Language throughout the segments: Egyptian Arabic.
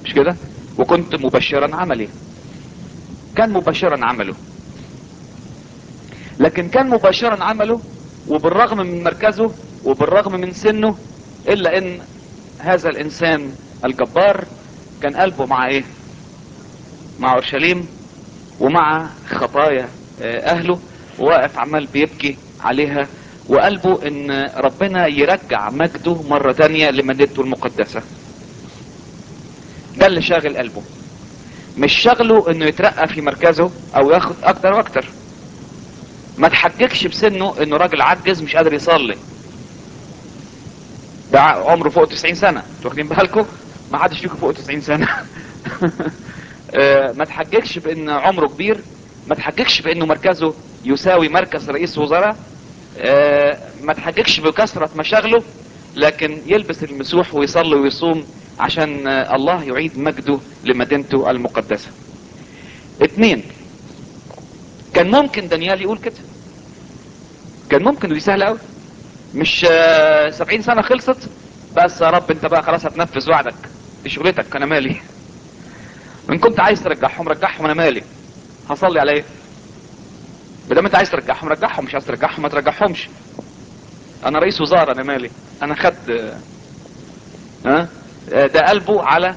مش كده وكنت مبشرا عملي كان مبشرا عمله لكن كان مباشرا عمله وبالرغم من مركزه وبالرغم من سنه الا ان هذا الانسان الجبار كان قلبه مع ايه مع اورشليم ومع خطايا اهله وواقف عمال بيبكي عليها وقلبه ان ربنا يرجع مجده مرة تانية لمدينته المقدسة ده اللي شاغل قلبه مش شغله انه يترقى في مركزه او ياخد اكتر واكتر ما تحججش بسنه انه راجل عجز مش قادر يصلي ده عمره فوق 90 سنة انتوا واخدين بالكم ما حدش فيكم فوق 90 سنة ما تحججش بان عمره كبير ما تحججش بانه مركزه يساوي مركز رئيس وزراء ما تحججش بكثرة مشاغله لكن يلبس المسوح ويصلي ويصوم عشان الله يعيد مجده لمدينته المقدسة اتنين كان ممكن دانيال يقول كده كان ممكن ودي سهلة قوي مش سبعين سنة خلصت بس يا رب انت بقى خلاص هتنفذ وعدك دي شغلتك انا مالي ان كنت عايز ترجعهم رجعهم انا مالي هصلي على ايه بدل انت عايز ترجعهم رجعهم مش عايز ترجعهم ما ترجعهمش انا رئيس وزارة انا مالي انا خد ها ده قلبه على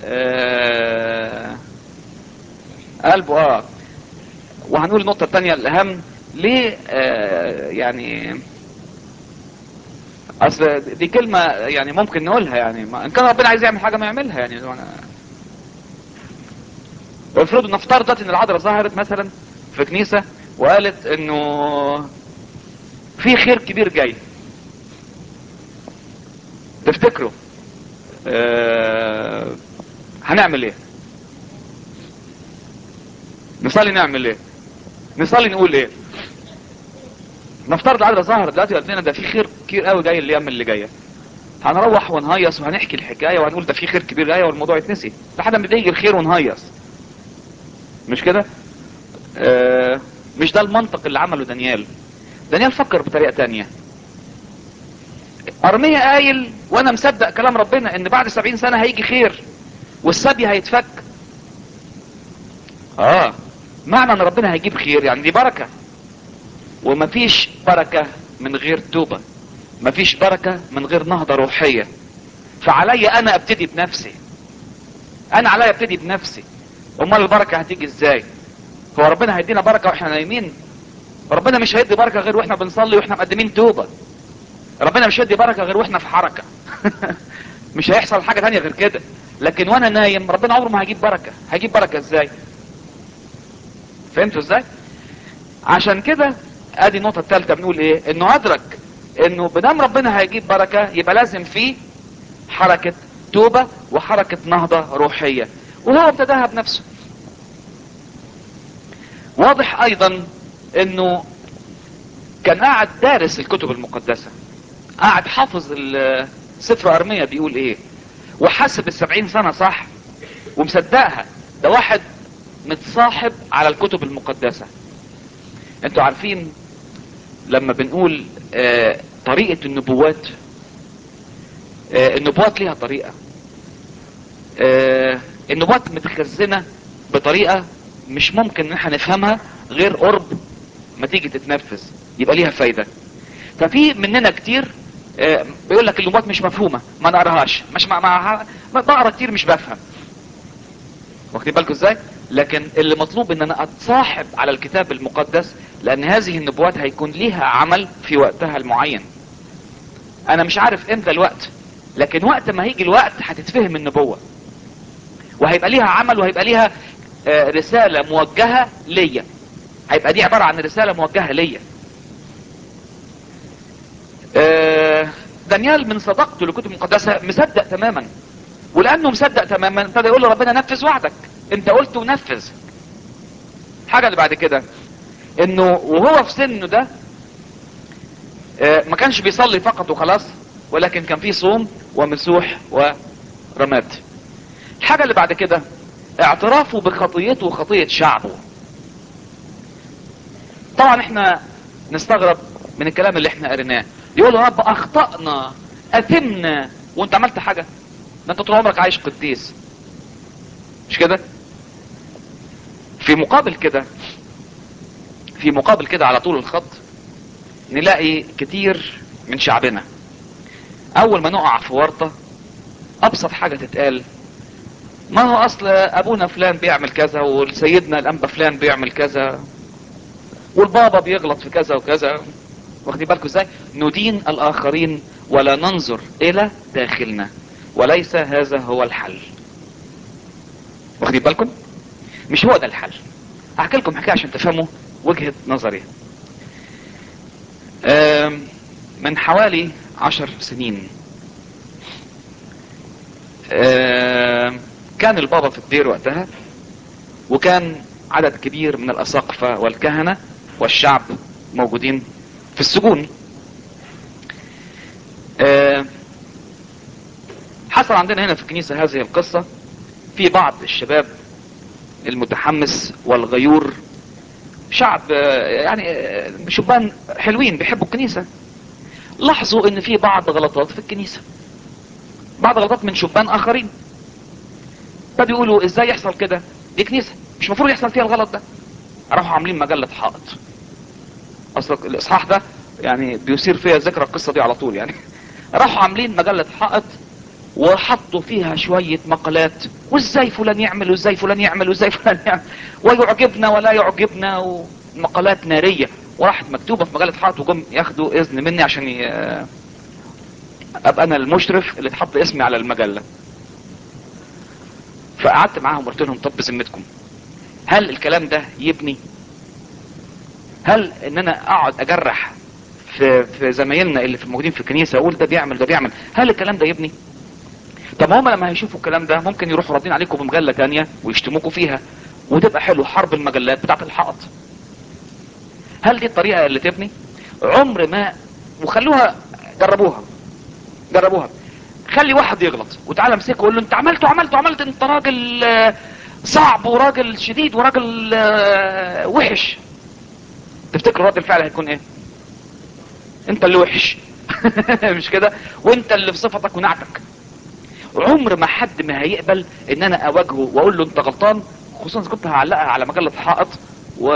آه قلبه اه وهنقول النقطة التانية الاهم ليه آه يعني اصل دي كلمة يعني ممكن نقولها يعني ما ان كان ربنا عايز يعمل حاجة ما يعملها يعني افرضوا نفترض ان العذراء ظهرت مثلا في كنيسة وقالت انه في خير كبير جاي تفتكروا أه هنعمل ايه نصلي نعمل ايه نصلي نقول ايه نفترض العذراء ظهرت دلوقتي وقالت لنا ده في خير كبير قوي جاي الايام اللي جايه هنروح ونهيص وهنحكي الحكايه وهنقول ده في خير كبير جاي والموضوع يتنسي لحد ما يجي الخير ونهيص مش كده آه مش ده المنطق اللي عمله دانيال دانيال فكر بطريقة تانية ارمية قايل وانا مصدق كلام ربنا ان بعد سبعين سنة هيجي خير والسبي هيتفك اه معنى ان ربنا هيجيب خير يعني دي بركة ومفيش بركة من غير توبة مفيش بركة من غير نهضة روحية فعلي انا ابتدي بنفسي انا علي ابتدي بنفسي امال البركة هتيجي ازاي هو ربنا هيدينا بركة واحنا نايمين ربنا مش هيدي بركة غير واحنا بنصلي واحنا مقدمين توبة ربنا مش هيدي بركة غير واحنا في حركة مش هيحصل حاجة تانية غير كده لكن وانا نايم ربنا عمره ما هيجيب بركة هيجيب بركة ازاي فهمتوا ازاي عشان كده ادي النقطة الثالثة بنقول ايه انه ادرك انه بدام ربنا هيجيب بركة يبقى لازم فيه حركة توبة وحركة نهضة روحية وهو ابتداها بنفسه واضح ايضا انه كان قاعد دارس الكتب المقدسة قاعد حافظ سفر ارمية بيقول ايه وحاسب السبعين سنة صح ومصدقها ده واحد متصاحب على الكتب المقدسة انتوا عارفين لما بنقول آه طريقة النبوات آه النبوات ليها طريقة آه النبوات متخزنة بطريقة مش ممكن ان احنا نفهمها غير قرب ما تيجي تتنفذ يبقى ليها فايدة ففي مننا كتير آه بيقول لك النبوات مش مفهومة ما نقراهاش مش مع مع بقرا كتير مش بفهم واخدين بالكم ازاي لكن اللي مطلوب ان انا اتصاحب على الكتاب المقدس لان هذه النبوات هيكون ليها عمل في وقتها المعين انا مش عارف امتى الوقت لكن وقت ما هيجي الوقت هتتفهم النبوة وهيبقى ليها عمل وهيبقى ليها آه رسالة موجهة ليا هيبقى دي عبارة عن رسالة موجهة ليا آه دانيال من صداقته للكتب المقدسة مصدق تماما ولانه مصدق تماما ابتدى يقول لربنا نفذ وعدك انت قلت ونفذ الحاجة اللي بعد كده انه وهو في سنه ده اه ما كانش بيصلي فقط وخلاص ولكن كان فيه صوم ومسوح ورماد الحاجة اللي بعد كده اعترافه بخطيته وخطية شعبه طبعا احنا نستغرب من الكلام اللي احنا قريناه يقول يا رب اخطأنا اثمنا وانت عملت حاجة ده انت طول عمرك عايش قديس مش كده في مقابل كده في مقابل كده على طول الخط نلاقي كتير من شعبنا اول ما نقع في ورطة ابسط حاجة تتقال ما هو اصل ابونا فلان بيعمل كذا وسيدنا الانبا فلان بيعمل كذا والبابا بيغلط في كذا وكذا واخدين بالكم ازاي ندين الاخرين ولا ننظر الى داخلنا وليس هذا هو الحل واخدين بالكم مش هو ده الحل هحكي لكم حكايه عشان تفهموا وجهه نظري آم، من حوالي عشر سنين آم، كان البابا في الدير وقتها وكان عدد كبير من الاساقفه والكهنه والشعب موجودين في السجون آم، حصل عندنا هنا في الكنيسه هذه القصه في بعض الشباب المتحمس والغيور شعب آه، يعني آه، شبان حلوين بيحبوا الكنيسة لاحظوا ان في بعض غلطات في الكنيسة بعض غلطات من شبان اخرين فبيقولوا ازاي يحصل كده دي كنيسة مش المفروض يحصل فيها الغلط ده راحوا عاملين مجلة حائط اصل الاصحاح ده يعني بيثير فيها ذكرى القصة دي على طول يعني راحوا عاملين مجلة حائط وحطوا فيها شوية مقالات وازاي فلان يعمل وازاي فلان يعمل وازاي فلان يعمل ويعجبنا ولا يعجبنا ومقالات نارية وراحت مكتوبة في مجلة حائط وجم ياخدوا اذن مني عشان ي... ابقى انا المشرف اللي اتحط اسمي على المجلة فقعدت معاهم قلت لهم طب بذمتكم هل الكلام ده يبني هل ان انا اقعد اجرح في في زمايلنا اللي في موجودين في الكنيسه اقول ده بيعمل ده بيعمل هل الكلام ده يبني طب هم لما هيشوفوا الكلام ده ممكن يروحوا راضين عليكم بمجله تانية ويشتموكوا فيها وتبقى حلو حرب المجلات بتاعت الحائط هل دي الطريقه اللي تبني عمر ما وخلوها جربوها جربوها خلي واحد يغلط وتعالى امسكه وقول له انت عملت وعملت وعملت انت راجل آه، صعب وراجل شديد وراجل آه، وحش تفتكر رد الفعل هيكون ايه انت اللي وحش مش كده وانت اللي في صفتك ونعتك عمر ما حد ما هيقبل ان انا اواجهه واقول له انت غلطان خصوصا اذا كنت هعلقها على مجله حائط و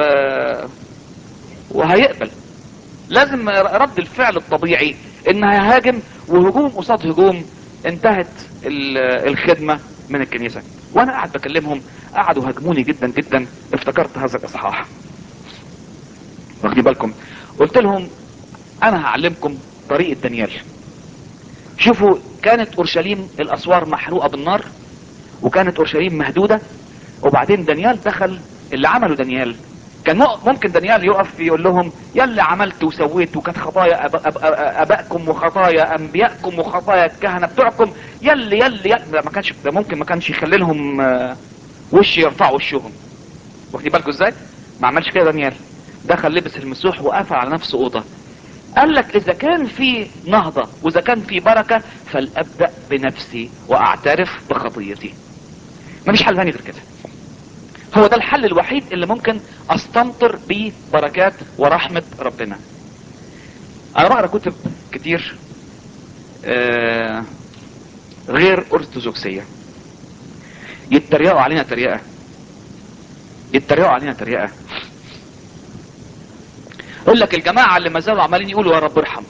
وهيقبل لازم رد الفعل الطبيعي ان هيهاجم وهجوم قصاد هجوم انتهت ال- الخدمه من الكنيسه وانا قاعد بكلمهم قعدوا هاجموني جدا جدا افتكرت هذا الاصحاح واخدين بالكم قلت لهم انا هعلمكم طريقه دانيال شوفوا كانت اورشليم الاسوار محروقه بالنار وكانت اورشليم مهدوده وبعدين دانيال دخل اللي عمله دانيال كان مو- ممكن دانيال يقف يقول لهم يلي عملت وسويت وكانت خطايا أب أب أب ابائكم وخطايا انبيائكم وخطايا الكهنه بتوعكم يلي يلي, يلي ده ما كانش ده ممكن ما كانش يخلي لهم آه، وش يرفعوا وشهم واخدين بالكم ازاي؟ ما عملش كده دانيال دخل لبس المسوح وقفل على نفسه اوضه قال لك اذا كان في نهضة واذا كان في بركة فلابدأ بنفسي واعترف بخطيتي مفيش حل ثاني غير كده هو ده الحل الوحيد اللي ممكن استمطر بيه بركات ورحمة ربنا انا بقرا كتب كتير آه غير ارثوذكسية يتريقوا علينا تريقة يتريقوا علينا تريقة يقول لك الجماعة اللي ما زالوا عمالين يقولوا يا رب ارحم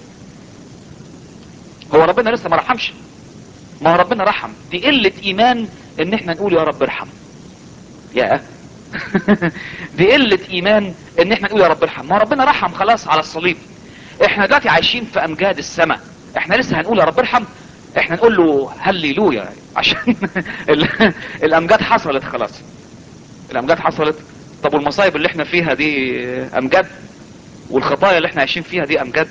هو ربنا لسه ما رحمش ما هو ربنا رحم دي قلة ايمان ان احنا نقول يا رب ارحم يا دي قلة ايمان ان احنا نقول يا رب ارحم ما هو ربنا رحم خلاص على الصليب احنا دلوقتي عايشين في امجاد السماء احنا لسه هنقول يا رب ارحم احنا نقول له هللويا عشان ال- الامجاد حصلت خلاص الامجاد حصلت طب والمصايب اللي احنا فيها دي امجاد والخطايا اللي احنا عايشين فيها دي امجاد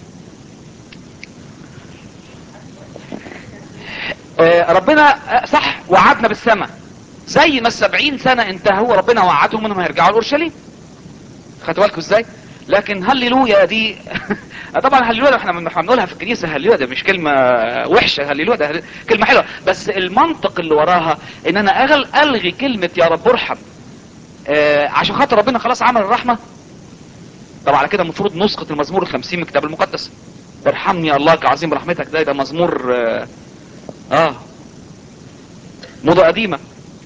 آه، ربنا آه، صح وعدنا بالسماء زي ما السبعين سنة انتهوا ربنا وعدهم انهم هيرجعوا لأورشليم خدتوا بالكم ازاي لكن هللويا دي طبعا هللويا ده احنا احنا بنقولها في الكنيسه هللويا ده مش كلمه وحشه هللويا ده هل- كلمه حلوه بس المنطق اللي وراها ان انا أغل الغي كلمه يا رب ارحم آه عشان خاطر ربنا خلاص عمل الرحمه طب على كده المفروض نسقط المزمور الخمسين من الكتاب المقدس ارحمني يا الله كعظيم رحمتك ده ده مزمور اه, آه موضة قديمة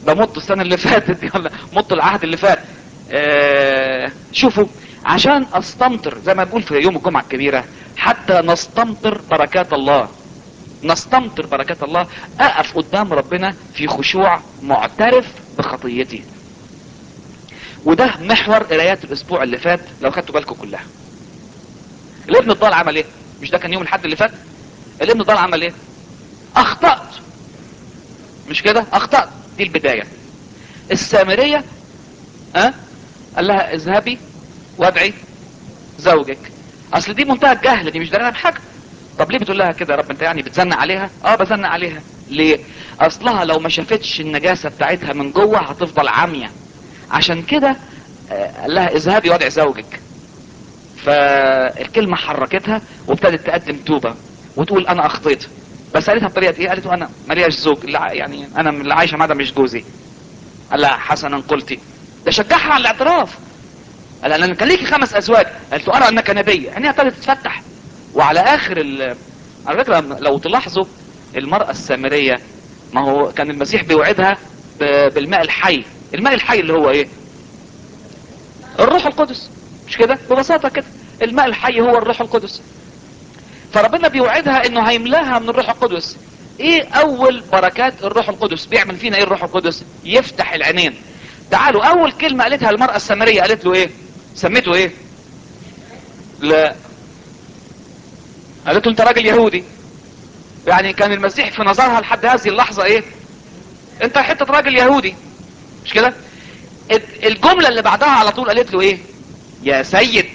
بمط السنة اللي فاتت ولا مط العهد اللي فات آه شوفوا عشان استمطر زي ما بقول في يوم الجمعة الكبيرة حتى نستمطر بركات الله نستمطر بركات الله اقف قدام ربنا في خشوع معترف بخطيتي وده محور قرايات الاسبوع اللي فات لو خدتوا بالكم كلها الابن الضال عمل ايه مش ده كان يوم الحد اللي فات الابن الضال عمل ايه اخطأت مش كده اخطأت دي البداية السامرية أه؟ قال لها اذهبي وادعي زوجك اصل دي منتهى الجهل دي مش دارنا بحاجة طب ليه بتقول لها كده يا رب انت يعني بتزنق عليها اه بزنق عليها ليه اصلها لو ما شافتش النجاسة بتاعتها من جوه هتفضل عامية عشان كده آه، قال لها اذهبي وادعي زوجك فالكلمة حركتها وابتدت تقدم توبة وتقول انا اخطيت بس قالتها بطريقة ايه قالت انا ماليش زوج اللي ع- يعني انا من اللي عايشة معاه ده مش جوزي قال لها حسنا قلتي ده شجعها على الاعتراف قال لها انا كان ليكي خمس ازواج قالت له ارى انك نبي عينيها ابتدت تتفتح وعلى اخر ال... على فكرة لو تلاحظوا المرأة السامرية ما هو كان المسيح بيوعدها ب... بالماء الحي الماء الحي اللي هو ايه الروح القدس مش كده ببساطة كده الماء الحي هو الروح القدس فربنا بيوعدها انه هيملاها من الروح القدس ايه اول بركات الروح القدس بيعمل فينا ايه الروح القدس يفتح العينين تعالوا اول كلمة قالتها المرأة السامرية قالت له ايه سميته ايه لا قالت له انت راجل يهودي يعني كان المسيح في نظرها لحد هذه اللحظة ايه انت حتة راجل يهودي مش كده ال- الجملة اللي بعدها على طول قالت له ايه يا سيد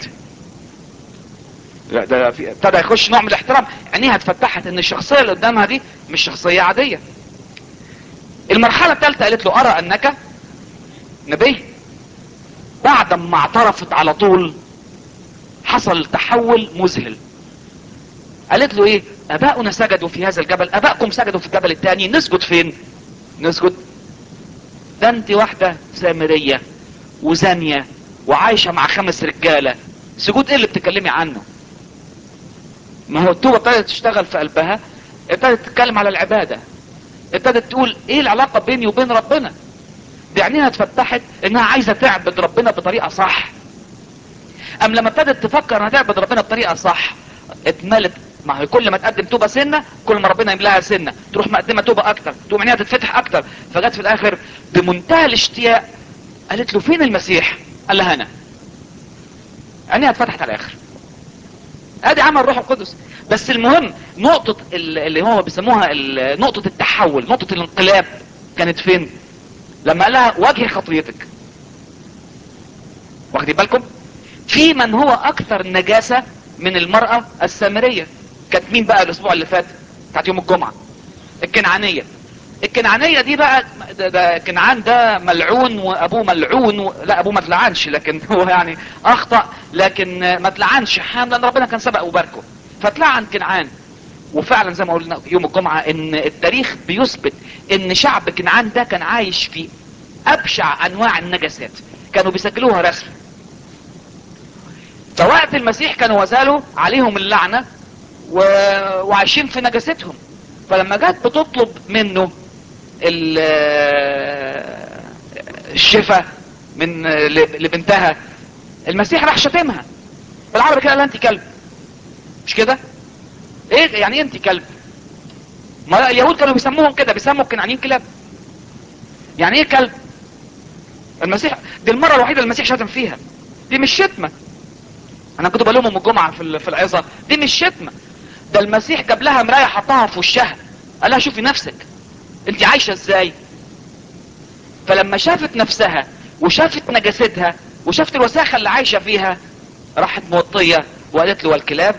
لا ده في- ابتدى يخش نوع من الاحترام عينيها اتفتحت ان الشخصية اللي قدامها دي مش شخصية عادية المرحلة الثالثة قالت له ارى انك نبي بعد ما اعترفت على طول حصل تحول مذهل قالت له ايه اباؤنا سجدوا في هذا الجبل ابائكم سجدوا في الجبل الثاني نسجد فين نسجد ده انت واحدة سامرية وزانية وعايشة مع خمس رجالة سجود ايه اللي بتتكلمي عنه ما هو التوبة ابتدت تشتغل في قلبها ابتدت تتكلم على العبادة ابتدت تقول ايه العلاقة بيني وبين ربنا دي عينيها اتفتحت انها عايزة تعبد ربنا بطريقة صح ام لما ابتدت تفكر انها تعبد ربنا بطريقة صح اتملت ما هي كل ما تقدم توبة سنة كل ما ربنا يملاها سنة تروح مقدمة توبة اكتر تقوم عينيها تتفتح اكتر فجت في الاخر بمنتهى الاشتياق قالت له فين المسيح قال لها انا عينيها اتفتحت على الاخر ادي عمل الروح القدس بس المهم نقطة ال- اللي هو بيسموها ال- نقطة التحول نقطة الانقلاب كانت فين لما قال لها واجهي خطيتك واخدين بالكم في من هو اكثر نجاسة من المرأة السامرية كانت مين بقى الاسبوع اللي فات بتاعت يوم الجمعة الكنعانية الكنعانية دي بقى ده, ده كنعان ده ملعون وابوه ملعون و... لا ابوه ما تلعنش لكن هو يعني اخطأ لكن ما تلعنش حام لان ربنا كان سبق وباركه فتلعن كنعان وفعلا زي ما قلنا يوم الجمعة ان التاريخ بيثبت ان شعب كنعان ده كان عايش في ابشع انواع النجاسات كانوا بيسجلوها رسم فوقت المسيح كانوا وزالوا عليهم اللعنة و... وعايشين في نجاستهم فلما جت بتطلب منه ال... الشفاء من ل- لبنتها المسيح راح شتمها بالعربي كده قال لها انت كلب مش كده ايه يعني ايه انت كلب ما اليهود كانوا بيسموهم كده بيسموا الكنعانيين كلاب يعني ايه كلب المسيح دي المرة الوحيدة اللي المسيح شتم فيها دي مش شتمة انا كنت بلومهم الجمعة في ال- في العظة دي مش شتمة ده المسيح جاب لها مراية حطها في وشها قال لها شوفي نفسك انت عايشة ازاي فلما شافت نفسها وشافت نجاستها وشافت الوساخة اللي عايشة فيها راحت موطية وقالت له والكلاب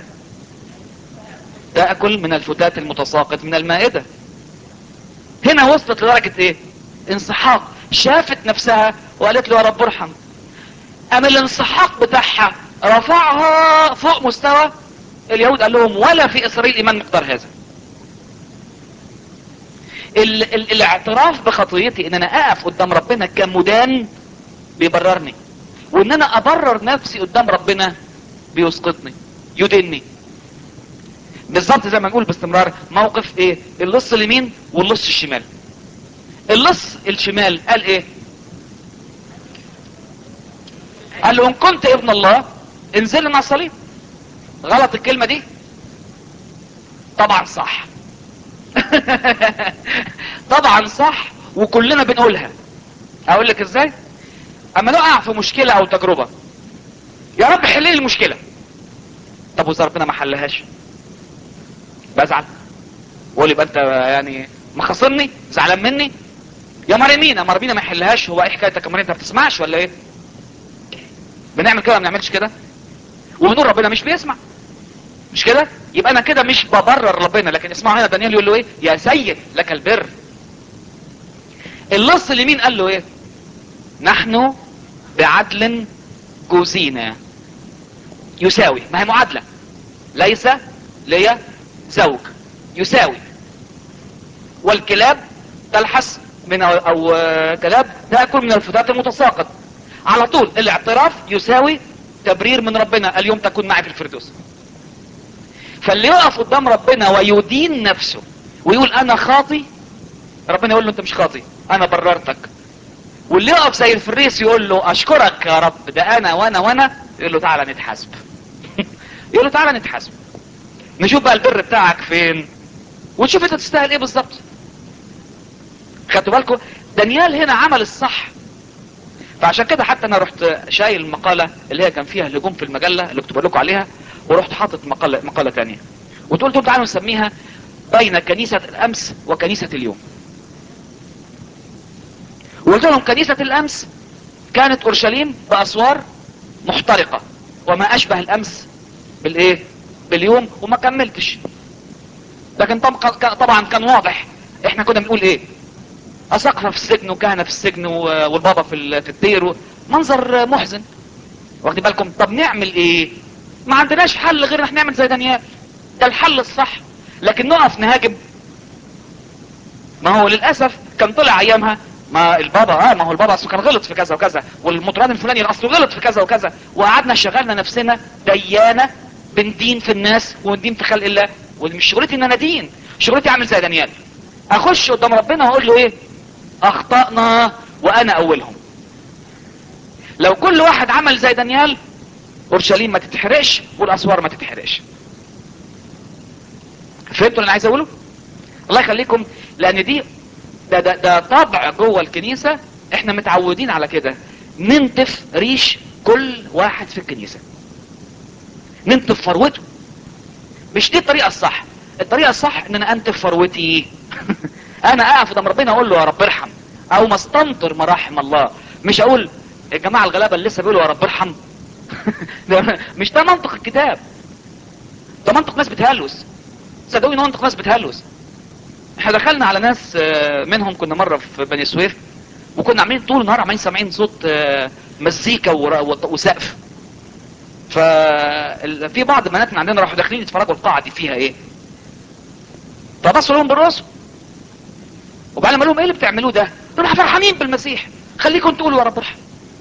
تأكل من الفتات المتساقط من المائدة هنا وصلت لدرجة ايه انسحاق شافت نفسها وقالت له يا رب ارحم ام الانسحاق بتاعها رفعها فوق مستوى اليهود قال لهم ولا في اسرائيل ايمان مقدار هذا ال ال الاعتراف بخطيتي ان انا اقف قدام ربنا كمدان بيبررني وان انا ابرر نفسي قدام ربنا بيسقطني يدني بالظبط زي ما نقول باستمرار موقف ايه اللص اليمين واللص الشمال اللص الشمال قال ايه قال له ان كنت ابن الله انزل لنا الصليب غلط الكلمة دي طبعا صح طبعا صح وكلنا بنقولها اقول لك ازاي اما نقع في مشكلة او تجربة يا رب حل لي المشكلة طب واذا ربنا ما حلهاش بزعل واقول يبقى انت يعني مخاصمني زعلان مني يا مريمين يا مريمين ما يحلهاش هو ايه حكايتك يا مريم انت ما بتسمعش ولا ايه بنعمل كده ما بنعملش كده وبنقول ربنا مش بيسمع مش كده يبقى انا كده مش ببرر ربنا لكن اسمعوا هنا دانيال يقول له ايه يا سيد لك البر اللص اليمين قال له ايه نحن بعدل جوزينا يساوي ما هي معادلة ليس لي زوج يساوي والكلاب تلحس من او, أو آه، كلاب تأكل من الفتات المتساقط على طول الاعتراف يساوي تبرير من ربنا اليوم تكون معي في الفردوس فاللي يقف قدام ربنا ويدين نفسه ويقول انا خاطي ربنا يقول له انت مش خاطي انا بررتك واللي يقف زي الفريس يقول له اشكرك يا رب ده انا وانا وانا يقول له تعالى نتحاسب يقول له تعالى نتحاسب نشوف بقى البر بتاعك فين وتشوف انت تستاهل ايه بالظبط خدتوا بالكم دانيال هنا عمل الصح فعشان كده حتى انا رحت شايل المقاله اللي هي كان فيها الهجوم في المجله اللي كنت بقول لكم عليها ورحت حاطط مقاله مقاله ثانيه وقلت لهم تعالوا نسميها بين كنيسه الامس وكنيسه اليوم وقلت لهم كنيسه الامس كانت اورشليم باسوار محترقه وما اشبه الامس بالايه باليوم وما كملتش لكن طب- طبعا كان واضح احنا كنا بنقول ايه اساقفه في السجن وكهنه في السجن و- والبابا في ال- في الدير و- منظر محزن واخدين بالكم طب نعمل ايه ما عندناش حل غير ان احنا نعمل زي دانيال ده الحل الصح لكن نقف نهاجم ما هو للاسف كان طلع ايامها ما البابا اه ما هو البابا اصله كان غلط في كذا وكذا والمطران الفلاني اصله غلط في كذا وكذا وقعدنا شغلنا نفسنا ديانه بندين في الناس وندين في خلق الله ومش شغلتي ان انا دين شغلتي اعمل زي دانيال اخش قدام ربنا واقول له ايه اخطأنا وانا اولهم لو كل واحد عمل زي دانيال اورشليم ما تتحرقش والاسوار ما تتحرقش فهمتوا اللي انا عايز اقوله الله يخليكم لان دي ده, ده, ده طبع جوه الكنيسة احنا متعودين على كده ننتف ريش كل واحد في الكنيسة ننتف فروته مش دي الطريقة الصح الطريقة الصح ان انا انتف فروتي انا اقف قدام ربنا اقول له يا رب ارحم او ما استنطر مراحم الله مش اقول الجماعة الغلابة اللي لسه بيقولوا يا رب ارحم ده مش ده منطق الكتاب ده منطق ناس بتهلوس صدقوني ده منطق ناس بتهلوس احنا دخلنا على ناس آه، منهم كنا مرة في بني سويف وكنا عاملين طول النهار عمالين سامعين صوت آه، مزيكا ور- وط- وسقف ففي بعض بنات من عندنا راحوا داخلين يتفرجوا القاعة دي فيها ايه فبصوا لهم بالراس وبعدين قال لهم ايه اللي بتعملوه ده دول احنا فرحانين بالمسيح خليكم تقولوا يا رب ارحم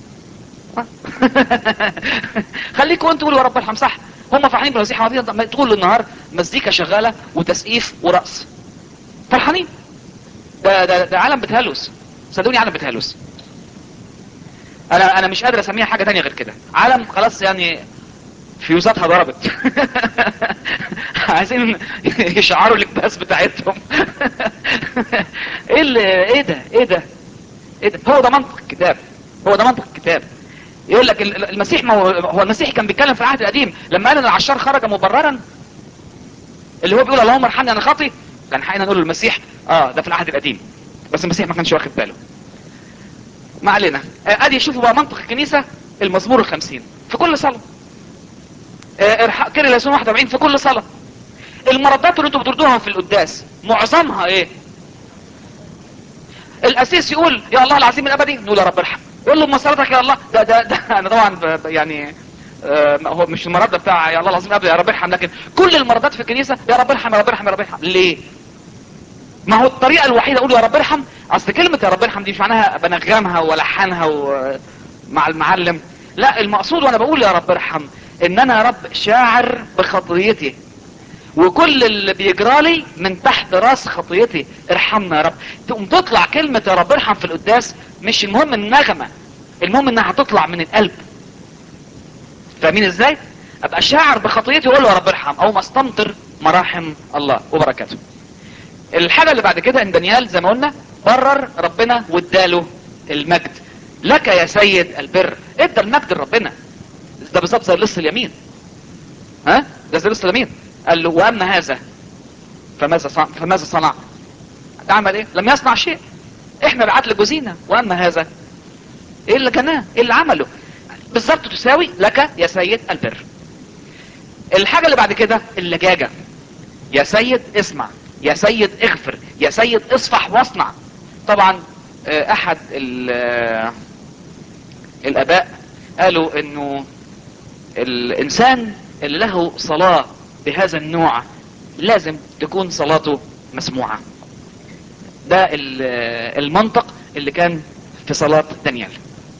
خليكم انتوا تقولوا يا رب ارحم صح هم فرحانين بالمسيح ما طول النهار مزيكا شغالة وتسقيف ورقص فرحانين ده ده ده عالم بتهلوس صدقوني عالم بتهلوس انا انا مش قادر اسميها حاجه تانية غير كده عالم خلاص يعني فيوزاتها ضربت عايزين يشعروا الاكباس بتاعتهم ايه اللي ايه ده ايه ده ايه ده هو ده منطق الكتاب هو ده منطق الكتاب يقول لك ال- ال- المسيح ما هو هو المسيح كان بيتكلم في العهد القديم لما قال ان العشار خرج مبررا اللي هو بيقول اللهم ارحمني انا خاطي كان حقنا نقول للمسيح اه ده في العهد القديم بس المسيح ما كانش واخد باله ما علينا آه، ادي شوفوا بقى منطق الكنيسة المزمور الخمسين في كل صلاة آه، ارحق كده يسون 41 في كل صلاة المردات اللي انتوا بتردوها في القداس معظمها ايه الاسيس يقول يا الله العظيم الابدي نقول يا رب ارحم يقول له ما صلاتك يا الله ده ده ده انا طبعا ب- ب- يعني آه، هو مش المرض بتاع يا الله العظيم الابدي يا رب ارحم لكن كل المردات في الكنيسة يا رب ارحم يا رب ارحم يا رب ارحم ليه ما هو الطريقة الوحيدة اقول يا رب ارحم اصل كلمة يا رب ارحم دي مش معناها بنغمها والحنها و- مع المعلم لا المقصود وانا بقول يا رب ارحم ان انا يا رب شاعر بخطيتي وكل اللي بيجرالي من تحت راس خطيتي ارحمنا يا رب تقوم تطلع كلمة يا رب ارحم في القداس مش المهم النغمة المهم انها هتطلع من القلب فاهمين ازاي ابقى شاعر بخطيتي واقول له يا رب ارحم او ما استمطر مراحم الله وبركاته الحاجة اللي بعد كده ان دانيال زي ما قلنا برر ربنا واداله المجد لك يا سيد البر ادى المجد لربنا ده بالظبط زي لص اليمين ها ده زي لص اليمين قال له واما هذا فماذا صنع فماذا صنع ده عمل ايه لم يصنع شيء احنا بعت جوزينا واما هذا ايه اللي كناه ايه اللي عمله بالظبط تساوي لك يا سيد البر الحاجة اللي بعد كده اللجاجة يا سيد اسمع يا سيد اغفر يا سيد اصفح واصنع طبعا آه، احد ال- آه، الاباء قالوا انه الانسان اللي له صلاة بهذا النوع لازم تكون صلاته مسموعة ده ال- آه، المنطق اللي كان في صلاة دانيال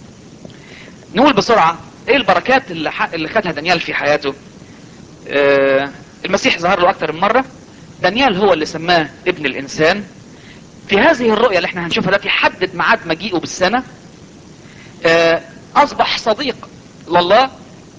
نقول بسرعة ايه البركات اللي, ح... اللي خدها دانيال في حياته آه المسيح ظهر له اكتر من مرة دانيال هو اللي سماه ابن الانسان في هذه الرؤية اللي احنا هنشوفها دلوقتي حدد ميعاد مجيئه بالسنة آه اصبح صديق لله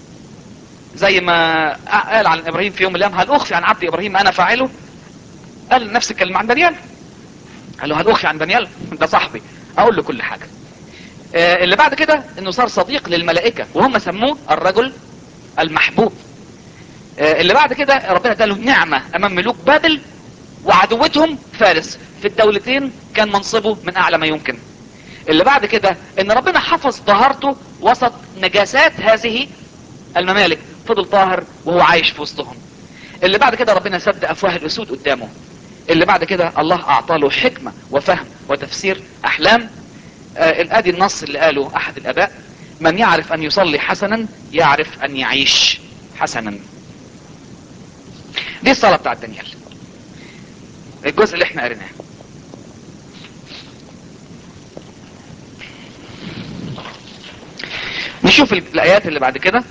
زي ما قال عن ابراهيم في يوم من الايام هل اخفي عن عبدي ابراهيم ما انا فاعله قال نفس الكلمة عن دانيال قال له هل اخفي عن دانيال ده صاحبي اقول له كل حاجة آه اللي بعد كده انه صار صديق للملائكة وهم سموه الرجل المحبوب آه اللي بعد كده ربنا اداله نعمة امام ملوك بابل وعدوتهم فارس في الدولتين كان منصبه من اعلى ما يمكن اللي بعد كده ان ربنا حفظ طهارته وسط نجاسات هذه الممالك فضل طاهر وهو عايش في وسطهم اللي بعد كده ربنا سد افواه الاسود قدامه اللي بعد كده الله اعطاله حكمة وفهم وتفسير احلام آه الادي النص اللي قاله احد الاباء من يعرف ان يصلي حسنا يعرف ان يعيش حسنا دي الصلاة بتاعت دانيال الجزء اللي احنا قريناه نشوف الايات اللي بعد كده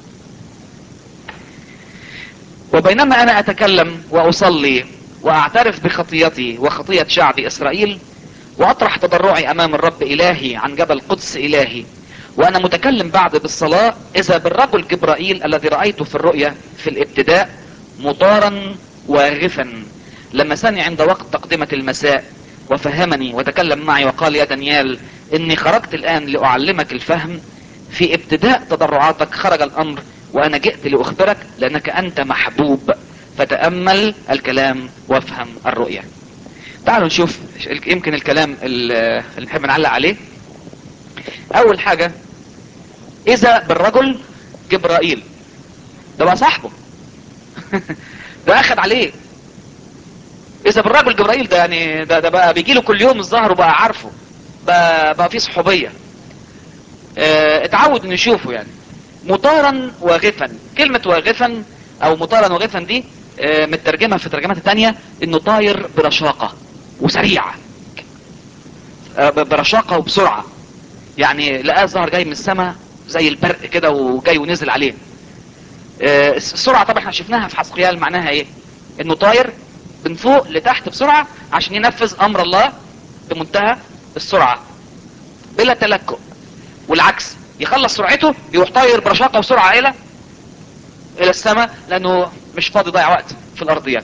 وبينما انا اتكلم واصلي واعترف بخطيتي وخطية شعب اسرائيل واطرح تضرعي امام الرب الهي عن جبل قدس الهي وانا متكلم بعد بالصلاة اذا بالرجل جبرائيل الذي رأيته في الرؤيا في الابتداء مطارا واغفا لمسني عند وقت تقدمة المساء وفهمني وتكلم معي وقال يا دانيال اني خرجت الان لاعلمك الفهم في ابتداء تضرعاتك خرج الامر وانا جئت لاخبرك لانك انت محبوب فتأمل الكلام وافهم الرؤية تعالوا نشوف يمكن الكلام اللي نحب نعلق عليه اول حاجة اذا بالرجل جبرائيل ده بقى صاحبه ده اخد عليه اذا بالرجل جبرائيل ده يعني ده, ده بقى بيجي له كل يوم الظهر وبقى عارفه بقى, بقى فيه صحوبية اه اتعود انه يشوفه يعني مطارا واغفا كلمة واغفا او مطارا واغفا دي اه مترجمة في ترجمات تانية انه طاير برشاقة وسريع اه برشاقة وبسرعة يعني لقاه ظهر جاي من السماء زي البرق كده وجاي ونزل عليه اه السرعة طبعا احنا شفناها في حسقيال معناها ايه انه طاير من فوق لتحت بسرعة عشان ينفذ امر الله بمنتهى السرعة بلا تلكؤ والعكس يخلص سرعته يروح طاير برشاقة وسرعة الى الى السماء لانه مش فاضي ضيع وقت في الارضيات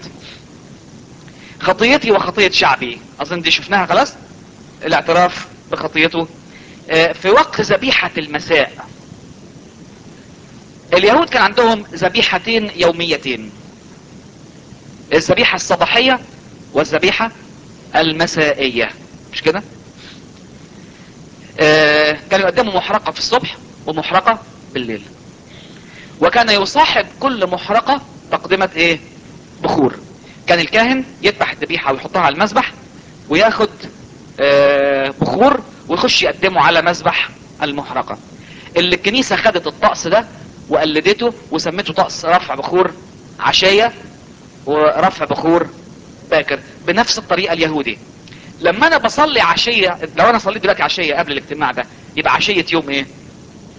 خطيتي وخطية شعبي اظن دي شفناها خلاص الاعتراف بخطيته في وقت ذبيحة المساء اليهود كان عندهم ذبيحتين يوميتين الذبيحة الصباحية والذبيحة المسائية مش كده آه كانوا يقدموا محرقة في الصبح ومحرقة بالليل وكان يصاحب كل محرقة تقدمة ايه بخور كان الكاهن يذبح الذبيحة ويحطها على المذبح وياخد آه بخور ويخش يقدمه على مذبح المحرقة اللي الكنيسة خدت الطقس ده وقلدته وسمته طقس رفع بخور عشية ورفع بخور باكر بنفس الطريقة اليهودي لما انا بصلي عشية لو انا صليت دلوقتي عشية قبل الاجتماع ده يبقى عشية يوم ايه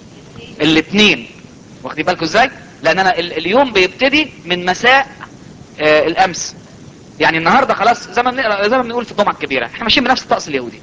الاثنين واخدين بالكم ازاي لان انا ال اليوم بيبتدي من مساء آه الامس يعني النهارده خلاص زي ما بنقرا زي ما بنقول في الجمعه الكبيره احنا ماشيين بنفس الطقس اليهودي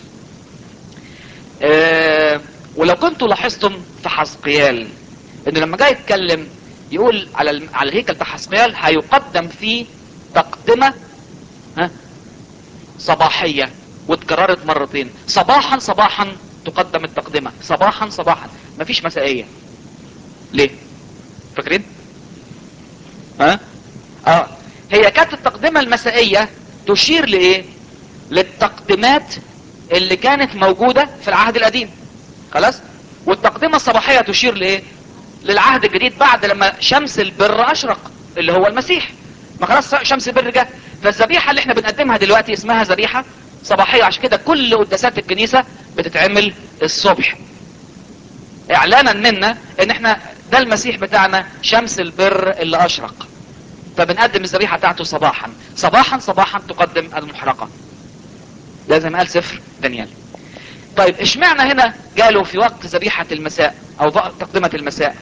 آه ولو كنتوا لاحظتم في حزقيال انه لما جاي يتكلم يقول على الم- على الهيكل بتاع حزقيال هيقدم فيه تقدمه ها صباحيه واتكررت مرتين صباحا صباحا تقدم التقدمه صباحا صباحا مفيش مسائيه ليه فاكرين ها اه هي كانت التقدمه المسائيه تشير لايه للتقدمات اللي كانت موجوده في العهد القديم خلاص والتقدمه الصباحيه تشير لايه للعهد الجديد بعد لما شمس البر اشرق اللي هو المسيح ما خلاص شمس البر جه فالذبيحه اللي احنا بنقدمها دلوقتي اسمها ذبيحه صباحيه عشان كده كل قداسات الكنيسه بتتعمل الصبح اعلانا منا ان احنا ده المسيح بتاعنا شمس البر اللي اشرق فبنقدم الذبيحه بتاعته صباحا صباحا صباحا تقدم المحرقه ده زي ما قال سفر دانيال طيب اشمعنى هنا قالوا في وقت ذبيحه المساء او وقت تقدمه المساء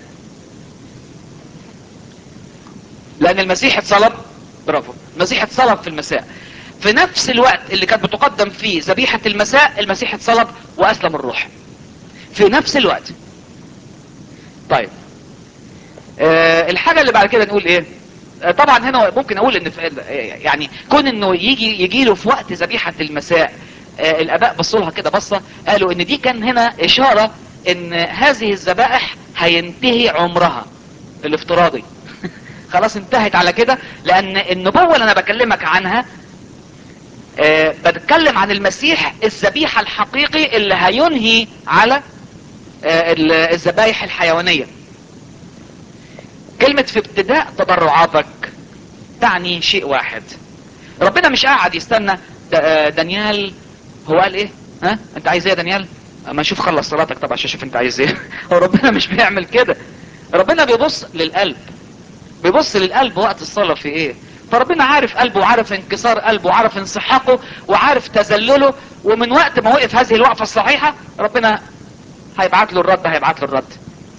لان المسيح اتصلب برافو المسيح اتصلب في المساء في نفس الوقت اللي كانت بتقدم فيه ذبيحه المساء المسيح اتصلب واسلم الروح في نفس الوقت طيب آه الحاجة اللي بعد كده نقول ايه آه طبعا هنا ممكن اقول ان في آه، يعني كون انه يجي يجي له في وقت ذبيحة المساء آه الاباء بصوا لها كده بصة قالوا ان دي كان هنا اشارة ان هذه الذبائح هينتهي عمرها الافتراضي خلاص انتهت على كده لان النبوة اللي انا بكلمك عنها آه بتكلم عن المسيح الذبيحة الحقيقي اللي هينهي على آه، ال- الذبايح الحيوانية كلمة في ابتداء تبرعاتك تعني شيء واحد ربنا مش قاعد يستنى د- آه، دانيال هو قال ايه ها انت عايز ايه يا دانيال اما اشوف خلص صلاتك طبعا عشان اشوف انت عايز ايه هو ربنا مش بيعمل كده ربنا بيبص للقلب بيبص للقلب وقت الصلاة في ايه فربنا عارف قلبه وعارف انكسار قلبه وعارف انسحاقه وعارف تذلله ومن وقت ما وقف هذه الوقفة الصحيحة ربنا هيبعت له الرد هيبعت له الرد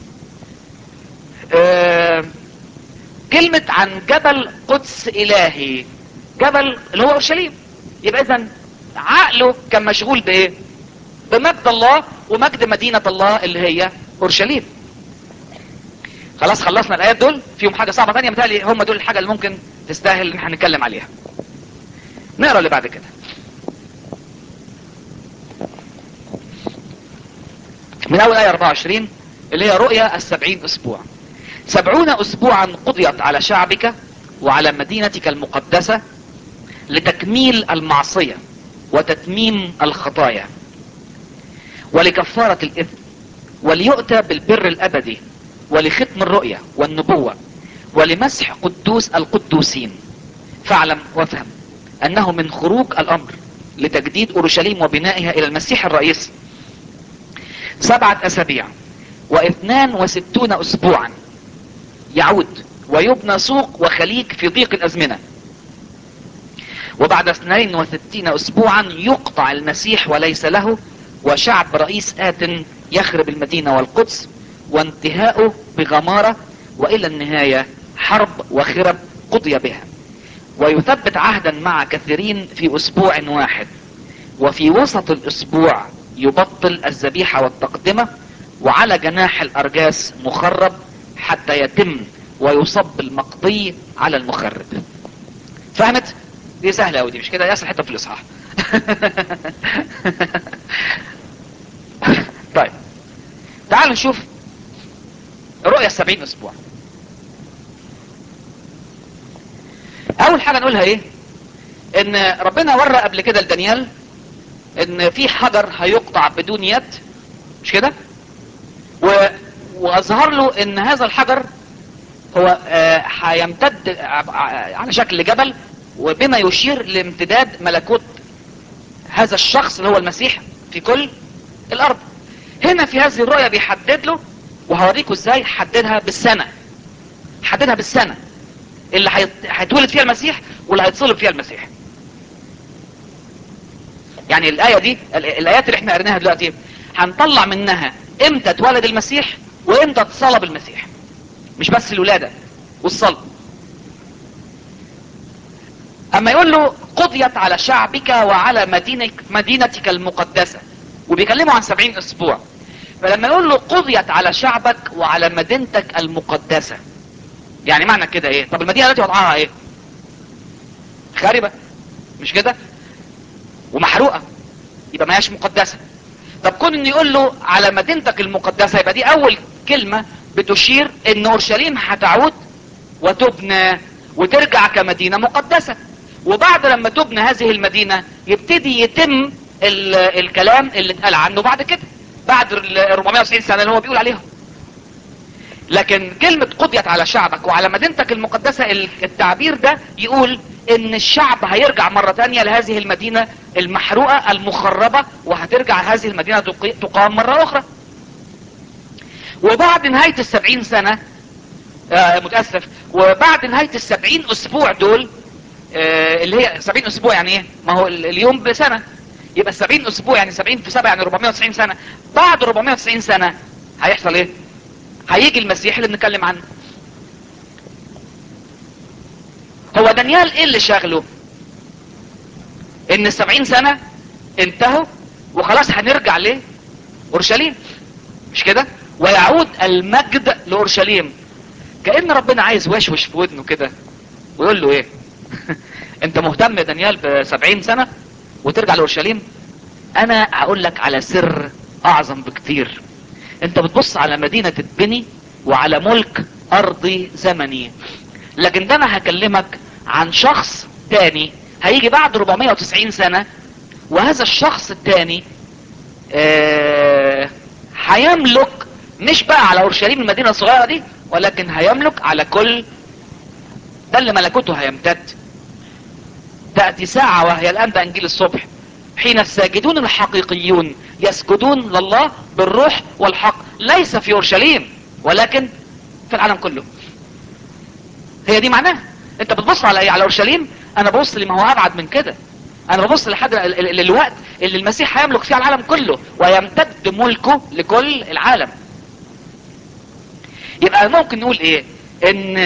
آه كلمة عن جبل قدس الهي جبل اللي هو اورشليم يبقى اذا عقله كان مشغول بايه بمجد الله ومجد مدينة الله اللي هي اورشليم خلاص خلصنا الايات دول فيهم حاجة صعبة تانية متهيألي هم دول الحاجة اللي ممكن تستاهل ان احنا نتكلم عليها نقرا اللي بعد كده من اول ايه 24 اللي هي رؤيا السبعين اسبوع سبعون اسبوعا قضيت على شعبك وعلى مدينتك المقدسة لتكميل المعصية وتتميم الخطايا ولكفارة الاثم وليؤتى بالبر الابدي ولختم الرؤيا والنبوة ولمسح قدوس القدوسين فاعلم وافهم انه من خروج الامر لتجديد اورشليم وبنائها الى المسيح الرئيس سبعة اسابيع واثنان وستون اسبوعا يعود ويبنى سوق وخليج في ضيق الازمنة وبعد اثنين وستين اسبوعا يقطع المسيح وليس له وشعب رئيس آت يخرب المدينة والقدس وانتهاؤه بغمارة والى النهاية حرب وخرب قضي بها ويثبت عهدا مع كثيرين في اسبوع واحد وفي وسط الاسبوع يبطل الذبيحة والتقدمة وعلى جناح الارجاس مخرب حتى يتم ويصب المقضي على المخرب فهمت دي سهلة اوي دي مش كده ياسر حتة في الاصحاح طيب تعالوا نشوف رؤية السبعين اسبوع اول حاجة نقولها ايه ان ربنا ورى قبل كده لدانيال ان في حجر هيقطع بدون يد مش كده و... واظهر له ان هذا الحجر هو آه، هيمتد ع- ع- على شكل جبل وبما يشير لامتداد ملكوت هذا الشخص اللي هو المسيح في كل الارض هنا في هذه الرؤية بيحدد له وهوريكم ازاي حددها بالسنة حددها بالسنة اللي هيت- هيتولد فيها المسيح واللي هيتصلب فيها المسيح يعني الآية دي ال- الآيات اللي احنا قريناها دلوقتي هنطلع منها امتى اتولد المسيح وامتى اتصلب المسيح مش بس الولادة والصلب اما يقول له قضيت على شعبك وعلى مدينك مدينتك المقدسة وبيكلمه عن سبعين اسبوع فلما يقول له قضيت على شعبك وعلى مدينتك المقدسة يعني معنى كده ايه طب المدينة التي وضعها ايه خاربة مش كده ومحروقة يبقى ما هياش مقدسة طب كون ان يقول له على مدينتك المقدسة يبقى دي اول كلمة بتشير ان اورشليم هتعود وتبنى وترجع كمدينة مقدسة وبعد لما تبنى هذه المدينة يبتدي يتم ال الكلام اللي اتقال عنه بعد كده بعد ال 490 سنة اللي هو بيقول عليهم لكن كلمة قضيت على شعبك وعلى مدينتك المقدسة التعبير ده يقول ان الشعب هيرجع مرة تانية لهذه المدينة المحروقة المخربة وهترجع هذه المدينة تقام مرة اخرى وبعد نهاية السبعين سنة آه متأسف وبعد نهاية السبعين اسبوع دول آه اللي هي سبعين اسبوع يعني ايه ما هو اليوم بسنة يبقى السبعين اسبوع يعني سبعين في سبعة يعني 490 سنة بعد 490 سنة هيحصل ايه هيجي المسيح اللي بنتكلم عنه هو دانيال ايه اللي شغله ان السبعين سنة انتهوا وخلاص هنرجع ليه اورشليم مش كده ويعود المجد لاورشليم كأن ربنا عايز وشوش في ودنه كده ويقول له ايه انت مهتم يا دانيال بسبعين سنة وترجع لاورشليم انا هقول لك على سر اعظم بكتير انت بتبص على مدينة تتبني وعلى ملك ارضي زمني لكن ده انا هكلمك عن شخص تاني هيجي بعد 490 سنة وهذا الشخص التاني آه هيملك مش بقى على اورشليم المدينة الصغيرة دي ولكن هيملك على كل ده اللي ملكوته هيمتد تأتي ساعة وهي الآن ده انجيل الصبح حين الساجدون الحقيقيون يسجدون لله بالروح والحق ليس في اورشليم ولكن في العالم كله هي دي معناها انت بتبص على ايه على اورشليم انا ببص لما هو ابعد من كده انا ببص لحد الوقت اللي المسيح هيملك فيه العالم كله ويمتد ملكه لكل العالم يبقى ممكن نقول ايه ان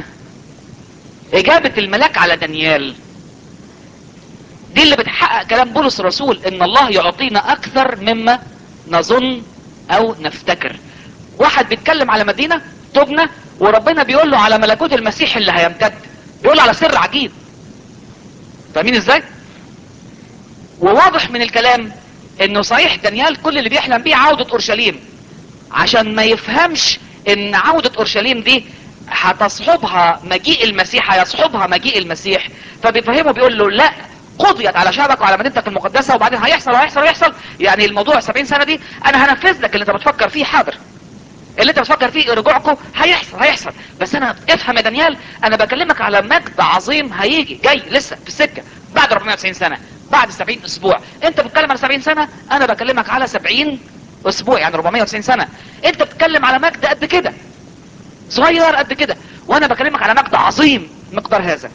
اجابة الملاك على دانيال دي اللي بتحقق كلام بولس الرسول ان الله يعطينا اكثر مما نظن او نفتكر واحد بيتكلم على مدينة تبنى وربنا بيقول له على ملكوت المسيح اللي هيمتد بيقول له على سر عجيب فاهمين ازاي وواضح من الكلام انه صحيح دانيال كل اللي بيحلم بيه عودة اورشليم عشان ما يفهمش ان عودة اورشليم دي هتصحبها مجيء المسيح هيصحبها مجيء المسيح فبيفهمه بيقول له لا قضيت على شعبك وعلى مدينتك المقدسة وبعدين هيحصل وهيحصل وهيحصل يعني الموضوع 70 سنة دي انا هنفذ لك اللي انت بتفكر فيه حاضر اللي انت بتفكر فيه رجوعكم هيحصل هيحصل بس انا افهم يا دانيال انا بكلمك على مجد عظيم هيجي جاي لسه في السكة بعد 490 سنة بعد 70 اسبوع انت بتتكلم على 70 سنة انا بكلمك على 70 اسبوع يعني 490 سنة انت بتتكلم على مجد قد كده صغير قد كده وانا بكلمك على مجد عظيم مقدار هذا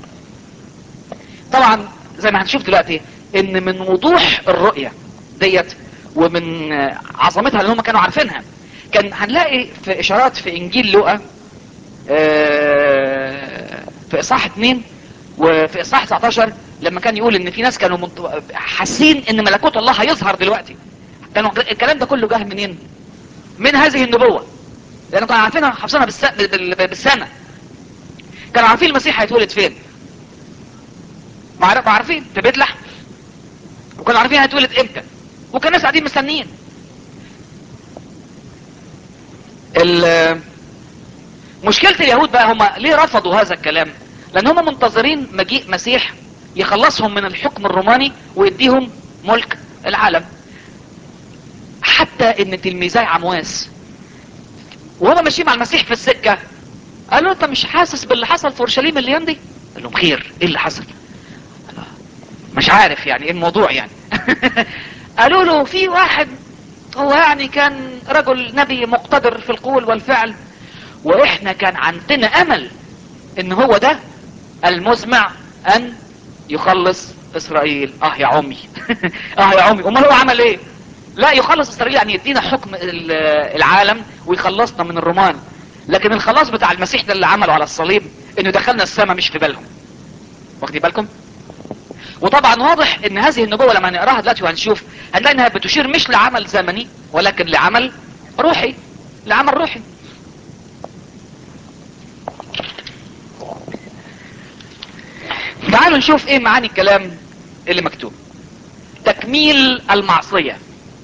طبعا زي ما هنشوف دلوقتي ان من وضوح الرؤية ديت ومن عظمتها اللي هم كانوا عارفينها كان هنلاقي في اشارات في انجيل لوقا في اصحاح 2 وفي اصحاح 19 لما كان يقول ان في ناس كانوا منط... حاسين ان ملكوت الله هيظهر دلوقتي كانوا الكلام ده كله جه منين من هذه النبوة لانه كانوا عارفينها حافظينها بالس... بالسنة كانوا عارفين المسيح هيتولد فين ما عارفين في بيت لحم وكانوا عارفين هيتولد امتى وكان الناس قاعدين مستنيين مشكلة اليهود بقى هم ليه رفضوا هذا الكلام لان هم منتظرين مجيء مسيح يخلصهم من الحكم الروماني ويديهم ملك العالم حتى ان تلميذي عمواس وهم ماشيين مع المسيح في السكة قالوا انت مش حاسس باللي حصل في اورشليم الايام دي قال لهم خير ايه اللي حصل مش عارف يعني ايه الموضوع يعني قالوا له في واحد هو يعني كان رجل نبي مقتدر في القول والفعل واحنا كان عندنا امل ان هو ده المزمع ان يخلص اسرائيل اه يا عمي اه يا عمي امال هو عمل ايه لا يخلص اسرائيل يعني يدينا حكم العالم ويخلصنا من الرومان لكن الخلاص بتاع المسيح ده اللي عمله على الصليب انه دخلنا السماء مش في بالهم واخدين بالكم وطبعا واضح ان هذه النبوة لما نقراها دلوقتي وهنشوف هنلاقي انها بتشير مش لعمل زمني ولكن لعمل روحي لعمل روحي تعالوا نشوف ايه معاني الكلام اللي مكتوب تكميل المعصية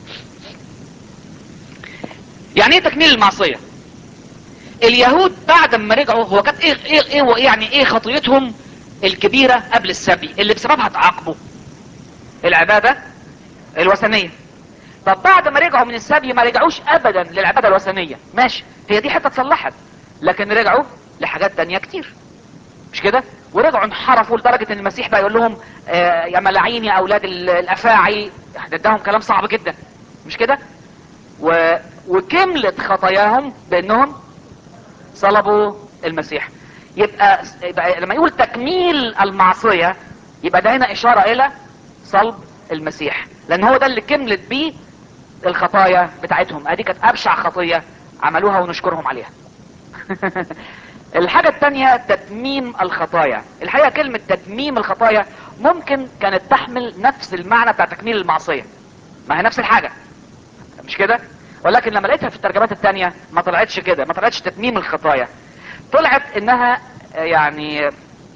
يعني ايه تكميل المعصية اليهود بعد ما رجعوا هو كانت ايه ايه ايه يعني ايه خطيتهم الكبيرة قبل السبي اللي بسببها تعاقبوا العبادة الوثنية طب بعد ما رجعوا من السبي ما رجعوش ابدا للعبادة الوثنية ماشي هي دي حتة اتصلحت لكن رجعوا لحاجات تانية كتير مش كده ورجعوا انحرفوا لدرجة ان المسيح بقى يقول لهم آه يا ملاعين يا اولاد ال- الافاعي اداهم كلام صعب جدا مش كده و... وكملت خطاياهم بانهم صلبوا المسيح يبقى, يبقى لما يقول تكميل المعصية يبقى ده هنا اشارة الى صلب المسيح لان هو ده اللي كملت بيه الخطايا بتاعتهم ادي كانت ابشع خطية عملوها ونشكرهم عليها الحاجة التانية تتميم الخطايا الحقيقة كلمة تتميم الخطايا ممكن كانت تحمل نفس المعنى بتاع تكميل المعصية ما هي نفس الحاجة مش كده ولكن لما لقيتها في الترجمات التانية ما طلعتش كده ما طلعتش تتميم الخطايا طلعت انها يعني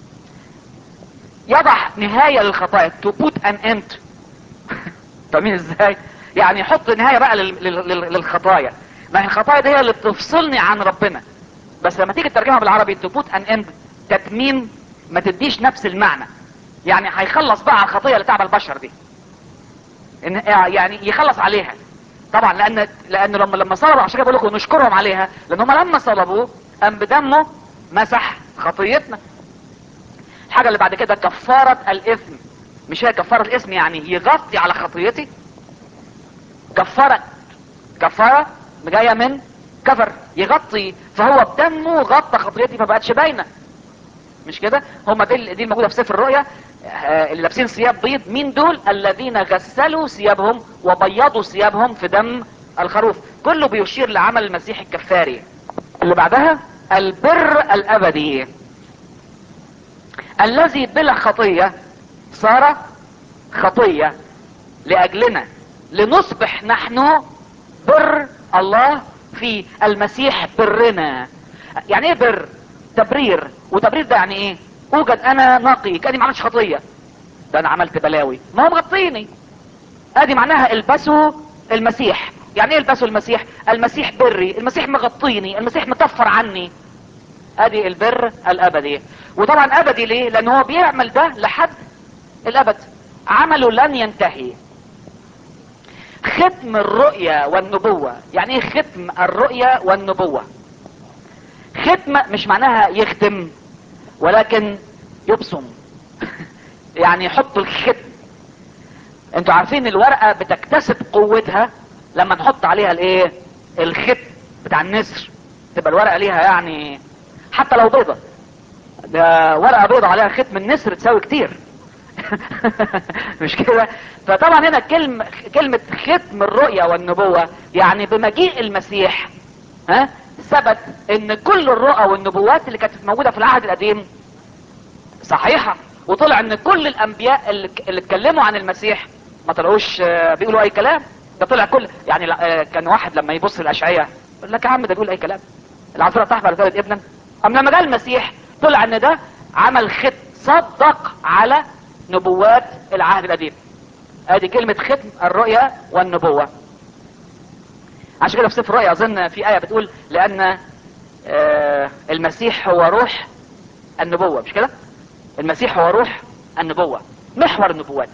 يضع نهاية للخطايا to put an end فاهمين ازاي يعني يحط نهاية بقى لل- لل- لل- للخطايا ما هي الخطايا دي هي اللي بتفصلني عن ربنا بس لما تيجي تترجمها بالعربي to put an end تتميم ما تديش نفس المعنى يعني هيخلص بقى على الخطية اللي تعب البشر دي إن يعني يخلص عليها طبعا لان لان لما لما صلبوا عشان كده بقول لكم نشكرهم عليها لان هم لما صلبوه قام بدمه مسح خطيتنا الحاجه اللي بعد كده كفاره الاثم مش هي كفاره الاسم يعني يغطي على خطيتي كفاره كفاره جايه من كفر يغطي فهو بدمه غطى خطيتي ما بقتش باينه مش كده هم دي دي الموجوده في سفر الرؤيا آه، اللي لابسين ثياب بيض مين دول الذين غسلوا ثيابهم وبيضوا ثيابهم في دم الخروف كله بيشير لعمل المسيح الكفاري اللي بعدها البر الابدي الذي بلا خطيه صار خطيه لاجلنا لنصبح نحن بر الله في المسيح برنا يعني ايه بر تبرير وتبرير ده يعني ايه اوجد انا نقي كاني ما عملتش خطيه ده انا عملت بلاوي ما هو مغطيني ادي معناها البسوا المسيح يعني ايه البسوا المسيح المسيح بري المسيح مغطيني المسيح مكفر عني ادي البر الابدي وطبعا ابدي ليه لان هو بيعمل ده لحد الابد عمله لن ينتهي ختم الرؤية والنبوة يعني ايه ختم الرؤية والنبوة ختم مش معناها يختم ولكن يبصم يعني يحط الختم انتوا عارفين الورقة بتكتسب قوتها لما نحط عليها الايه الختم بتاع النسر تبقى الورقة ليها يعني حتى لو بيضة ده ورقة بيضة عليها ختم النسر تساوي كتير مش كده فطبعا هنا كلمة كلمة ختم الرؤية والنبوة يعني بمجيء المسيح ها ثبت ان كل الرؤى والنبوات اللي كانت موجودة في العهد القديم صحيحة وطلع ان كل الانبياء اللي, اللي اتكلموا عن المسيح ما طلعوش آه، بيقولوا اي كلام ده طلع كل يعني لا- آه، كان واحد لما يبص الاشعياء يقول لك يا عم ده بيقول اي كلام العذراء تحمل ثالث ابنا ام لما جاء المسيح طلع ان ده عمل خط صدق على نبوات العهد القديم ادي كلمة ختم الرؤيا والنبوة عشان كده في سفر الرؤيا اظن في ايه بتقول لان آه، المسيح هو روح النبوة مش كده المسيح هو روح النبوة محور النبوات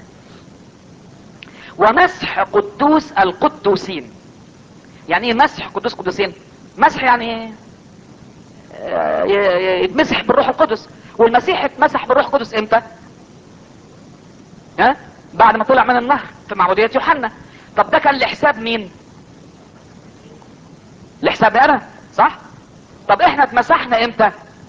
ومسح قدوس القدوسين يعني ايه مسح قدوس قدوسين مسح يعني آه، ي- ي- يتمسح بالروح القدس والمسيح اتمسح بالروح القدس امتى ها بعد ما طلع من النهر في معمودية يوحنا طب ده كان لحساب مين لحساب انا صح طب احنا اتمسحنا امتى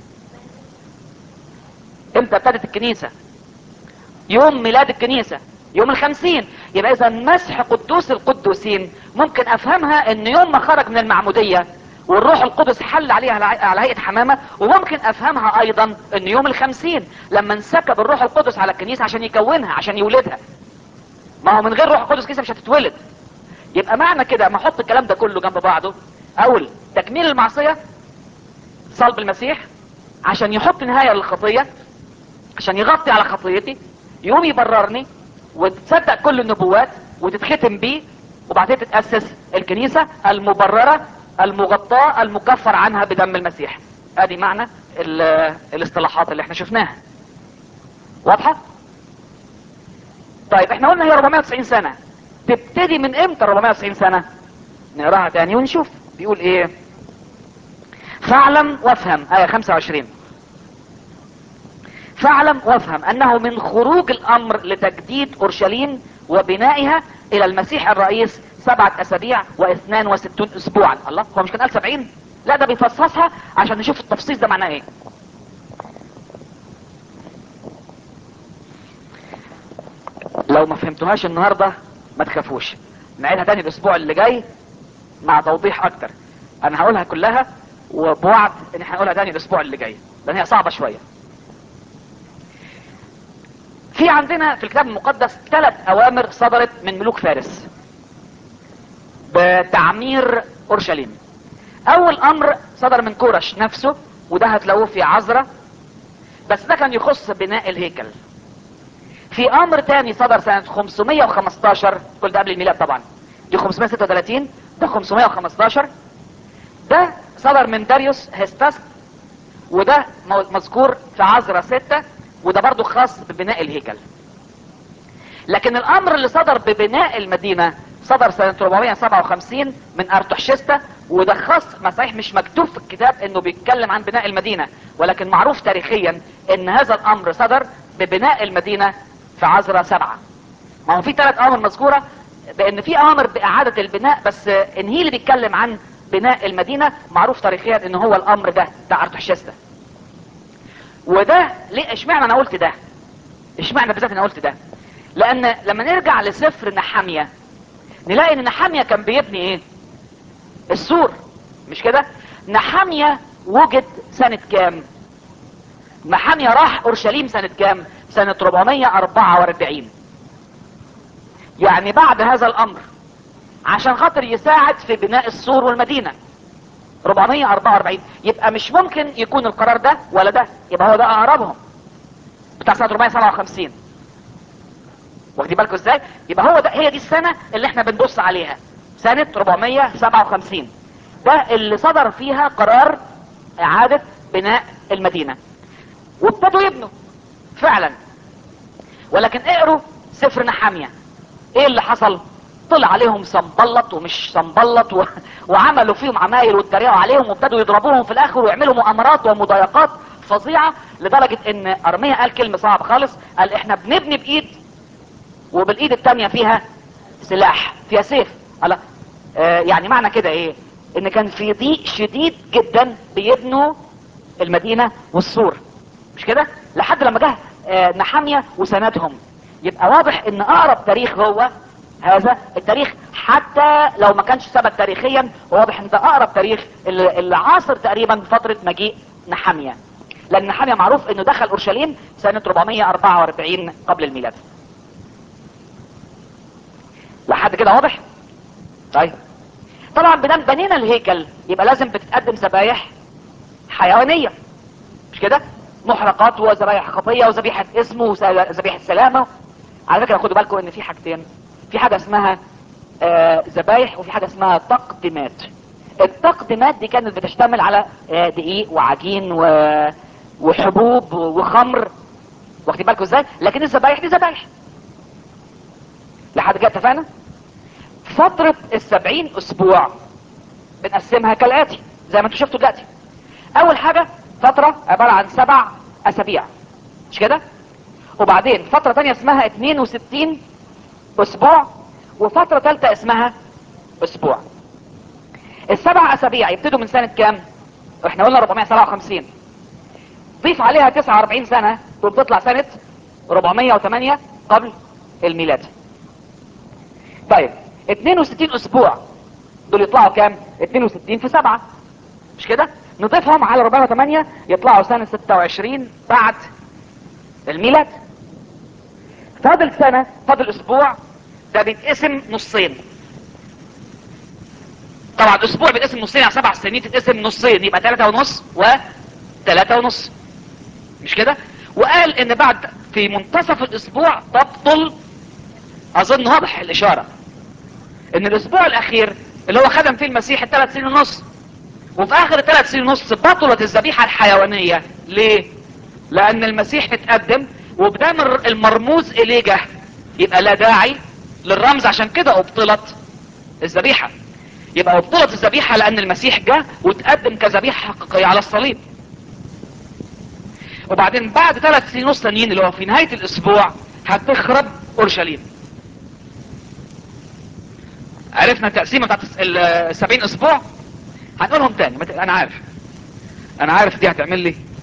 امتى ابتدت الكنيسة يوم ميلاد الكنيسة يوم الخمسين يبقى اذا مسح قدوس القدوسين ممكن افهمها ان يوم ما خرج من المعمودية والروح القدس حل عليها على- على هيئة حمامة وممكن افهمها ايضا ان يوم الخمسين لما انسكب الروح القدس على الكنيسة عشان يكونها عشان يولدها ما هو من غير روح القدس الكنيسة مش هتتولد يبقى معنى كده ما احط الكلام ده كله جنب بعضه اقول تكميل المعصية صلب المسيح عشان يحط نهاية للخطية عشان يغطي على خطيتي يقوم يبررني وتصدق كل النبوات وتتختم بيه وبعدين تتأسس الكنيسة المبررة المغطاة المكفر عنها بدم المسيح ادي معنى ال- الاصطلاحات اللي احنا شفناها واضحة طيب احنا قلنا هي 490 سنة تبتدي من امتى 490 سنة نقراها تاني ونشوف بيقول ايه فاعلم وافهم آية 25 فاعلم وافهم انه من خروج الامر لتجديد اورشليم وبنائها الى المسيح الرئيس سبعة اسابيع واثنان وستون اسبوعا الله هو مش كان قال سبعين لا ده بيفصصها عشان نشوف التفصيص ده معناه ايه لو ما فهمتوهاش النهاردة ما تخافوش نعيدها تاني الاسبوع اللي جاي مع توضيح اكتر انا هقولها كلها وبوعد ان احنا هنقولها تاني الاسبوع اللي جاي لان هي صعبة شوية في عندنا في الكتاب المقدس ثلاث اوامر صدرت من ملوك فارس بتعمير اورشليم اول امر صدر من كورش نفسه وده هتلاقوه في عزرة بس ده كان يخص بناء الهيكل في امر تاني صدر سنة 515 كل ده قبل الميلاد طبعا دي 536 ده 515 ده صدر من داريوس هيستاس وده مو- مذكور في عزرة 6 وده برضو خاص ببناء الهيكل لكن الامر اللي صدر ببناء المدينة صدر سنة 457 من ارتحشستا وده خاص ما صحيح مش مكتوب في الكتاب انه بيتكلم عن بناء المدينة ولكن معروف تاريخيا ان هذا الامر صدر ببناء المدينة في عزرة سبعة ما هو في ثلاث اوامر مذكورة بان في اوامر باعادة البناء بس ان هي اللي بيتكلم عن بناء المدينة معروف تاريخيا ان هو الامر ده بتاع ارتحشستا وده ليه اشمعنى انا قلت ده اشمعنى بالذات انا قلت ده لان لما نرجع لسفر نحامية نلاقي ان نحامية كان بيبني ايه السور مش كده نحامية وجد سنة كام نحامية راح اورشليم سنة كام سنة 444 يعني بعد هذا الامر عشان خاطر يساعد في بناء السور والمدينة 444 يبقى مش ممكن يكون القرار ده ولا ده يبقى هو ده اقربهم بتاع سنة 457 واخدين بالكم ازاي يبقى هو ده هي دي السنة اللي احنا بنبص عليها سنة 457 ده اللي صدر فيها قرار اعادة بناء المدينة وابتدوا يبنوا فعلا ولكن اقروا سفر نحامية ايه اللي حصل طلع عليهم صنبلط ومش صنبلط و... وعملوا فيهم عمايل واتريقوا عليهم وابتدوا يضربوهم في الاخر ويعملوا مؤامرات ومضايقات فظيعة لدرجة ان ارميا قال كلمة صعبة خالص قال احنا بنبني بايد وبالايد التانية فيها سلاح فيها سيف قال آه يعني معنى كده ايه ان كان في ضيق شديد جدا بيبنوا المدينة والسور مش كده لحد لما جه آه نحامية وسندهم يبقى واضح ان اقرب تاريخ هو هذا التاريخ حتى لو ما كانش ثبت تاريخيا واضح ان ده اقرب تاريخ اللي, اللي عاصر تقريبا فترة مجيء نحامية لان نحامية معروف انه دخل اورشليم سنة 444 قبل الميلاد لحد كده واضح طيب طبعا بدم بنينا الهيكل يبقى لازم بتتقدم ذبايح حيوانية مش كده محرقات وذبايح خطية وذبيحة اسم وذبيحة سلامة على فكرة خدوا بالكم ان في حاجتين في حاجة اسمها ذبايح آه وفي حاجة اسمها تقديمات التقديمات دي كانت بتشتمل على آه دقيق وعجين و... وحبوب وخمر واخدين بالكم ازاي لكن الذبايح دي ذبايح لحد كده اتفقنا فترة السبعين اسبوع بنقسمها كالاتي زي ما انتم شفتوا دلوقتي اول حاجة فترة عبارة عن سبع اسابيع مش كده وبعدين فترة تانية اسمها 62 اسبوع وفترة تالتة اسمها اسبوع السبع اسابيع يبتدوا من سنة كام احنا قلنا 457 ضيف عليها 49 سنة وبتطلع سنة 408 قبل الميلاد طيب 62 اسبوع دول يطلعوا كام 62 في 7 مش كده نضيفهم على 408 يطلعوا سنة 26 بعد الميلاد فاضل سنة فاضل اسبوع ده بيتقسم نصين طبعا اسبوع بيتقسم نصين على سبع سنين تتقسم نصين يبقى ثلاثة ونص وثلاثة ونص مش كده وقال ان بعد في منتصف الاسبوع تبطل اظن واضح الاشارة ان الاسبوع الاخير اللي هو خدم فيه المسيح الثلاث سنين ونص وفي اخر الثلاث سنين ونص بطلت الذبيحة الحيوانية ليه لان المسيح اتقدم وبدام المرموز اليه جه يبقى لا داعي للرمز عشان كده ابطلت الذبيحة يبقى ابطلت الذبيحة لان المسيح جه وتقدم كذبيحة حقيقية على الصليب وبعدين بعد ثلاث سنين ونص تانيين اللي هو في نهاية الاسبوع هتخرب اورشليم عرفنا التقسيمة بتاعت السبعين اسبوع هنقولهم تاني مت- انا عارف انا عارف دي هتعمل لي